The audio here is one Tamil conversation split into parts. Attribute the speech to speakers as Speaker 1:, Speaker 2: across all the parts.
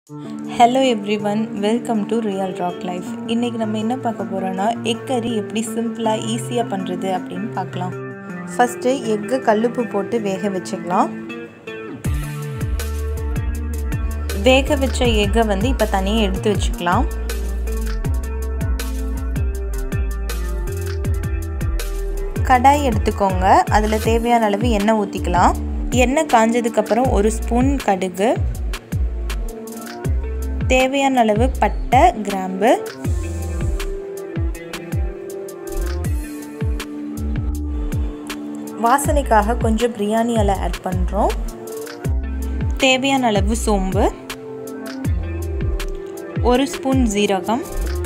Speaker 1: hello everyone welcome to real rock life இன்றைக்கி நம்ம என்ன பார்க்க போகிறோன்னா எக் கறி எப்படி சிம்பிளாக ஈஸியாக பண்ணுறது அப்படின்னு பார்க்கலாம் ஃபஸ்ட்டு எக்கை கல்லுப்பு போட்டு வேக வச்சுக்கலாம் வேக வச்ச எக்கை வந்து இப்போ தனியாக எடுத்து வச்சுக்கலாம் கடாய் எடுத்துக்கோங்க அதில் தேவையான அளவு எண்ணெய் ஊற்றிக்கலாம் எண்ணெய் காஞ்சதுக்கப்புறம் ஒரு ஸ்பூன் கடுகு தேவையான அளவு பட்டை கிராம்பு வாசனைக்காக கொஞ்சம் பிரியாணி இலை ஆட் பண்ணுறோம் தேவையான அளவு சோம்பு ஒரு ஸ்பூன் ஜீரகம்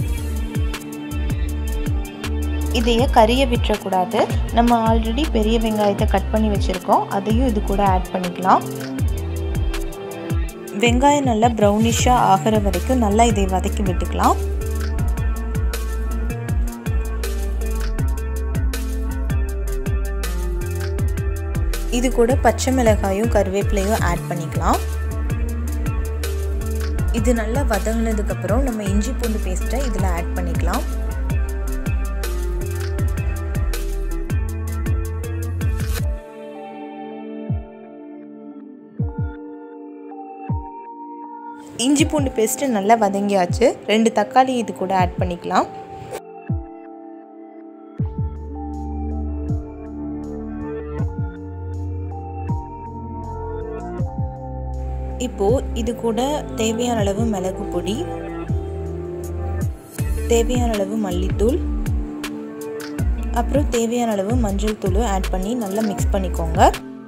Speaker 1: இதையே கறியை விட்டுறக்கூடாது நம்ம ஆல்ரெடி பெரிய வெங்காயத்தை கட் பண்ணி வச்சுருக்கோம் அதையும் இது கூட ஆட் பண்ணிக்கலாம் வெங்காயம் நல்லா ப்ரௌனிஷாக ஆகிற வரைக்கும் நல்லா இதை வதக்கி விட்டுக்கலாம் இது கூட பச்சை மிளகாயும் கருவேப்பிலையும் ஆட் பண்ணிக்கலாம் இது நல்லா வதங்கினதுக்கப்புறம் நம்ம இஞ்சி பூண்டு பேஸ்ட்டை இதில் ஆட் பண்ணிக்கலாம் இஞ்சி பூண்டு பேஸ்ட்டு நல்லா வதங்கியாச்சு ரெண்டு தக்காளி இது கூட ஆட் பண்ணிக்கலாம் இப்போது இது கூட தேவையான அளவு மிளகு பொடி தேவையான அளவு மல்லித்தூள் அப்புறம் தேவையான அளவு மஞ்சள் தூளும் ஆட் பண்ணி நல்லா மிக்ஸ் பண்ணிக்கோங்க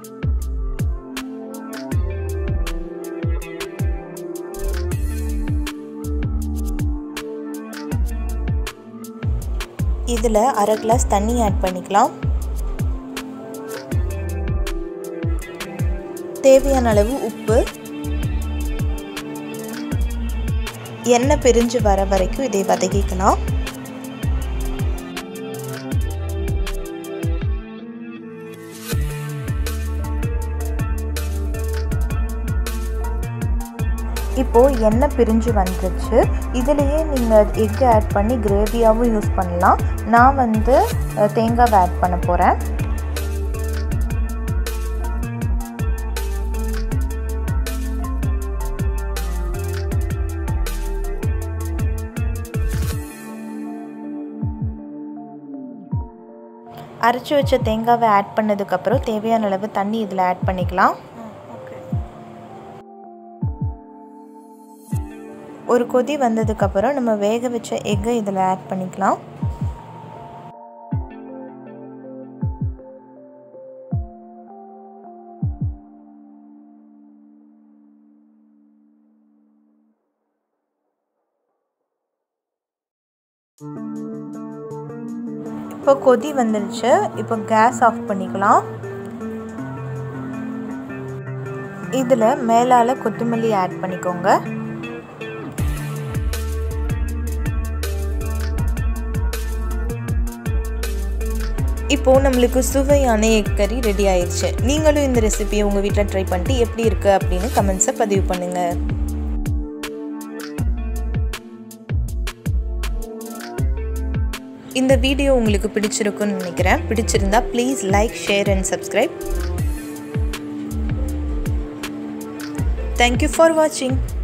Speaker 1: இதில் அரை கிளாஸ் தண்ணி ஆட் பண்ணிக்கலாம் தேவையான அளவு உப்பு எண்ணெய் பிரிஞ்சு வர வரைக்கும் இதை வதக்கிக்கலாம் இப்போது எண்ணெய் பிரிஞ்சு வந்துருச்சு இதுலேயே நீங்கள் எக்கு ஆட் பண்ணி கிரேவியாகவும் யூஸ் பண்ணலாம் நான் வந்து தேங்காவை ஆட் பண்ண போகிறேன் அரைச்சி வச்ச தேங்காவை ஆட் பண்ணதுக்கப்புறம் தேவையான அளவு தண்ணி இதில் ஆட் பண்ணிக்கலாம் ஒரு கொதி வந்ததுக்கப்புறம் நம்ம வேக வச்ச எக்கை இதில் ஆட் பண்ணிக்கலாம் இப்போ கொதி வந்துடுச்சு இப்போ கேஸ் ஆஃப் பண்ணிக்கலாம் இதில் மேலால் கொத்தமல்லி ஆட் பண்ணிக்கோங்க இப்போது நம்மளுக்கு சுவையான எக் கறி ரெடி ஆயிடுச்சு நீங்களும் இந்த ரெசிபியை உங்கள் வீட்டில் ட்ரை பண்ணிட்டு எப்படி இருக்குது அப்படின்னு கமெண்ட்ஸை பதிவு பண்ணுங்கள் இந்த வீடியோ உங்களுக்கு பிடிச்சிருக்குன்னு நினைக்கிறேன் பிடிச்சிருந்தா please like share and subscribe thank you for வாட்சிங்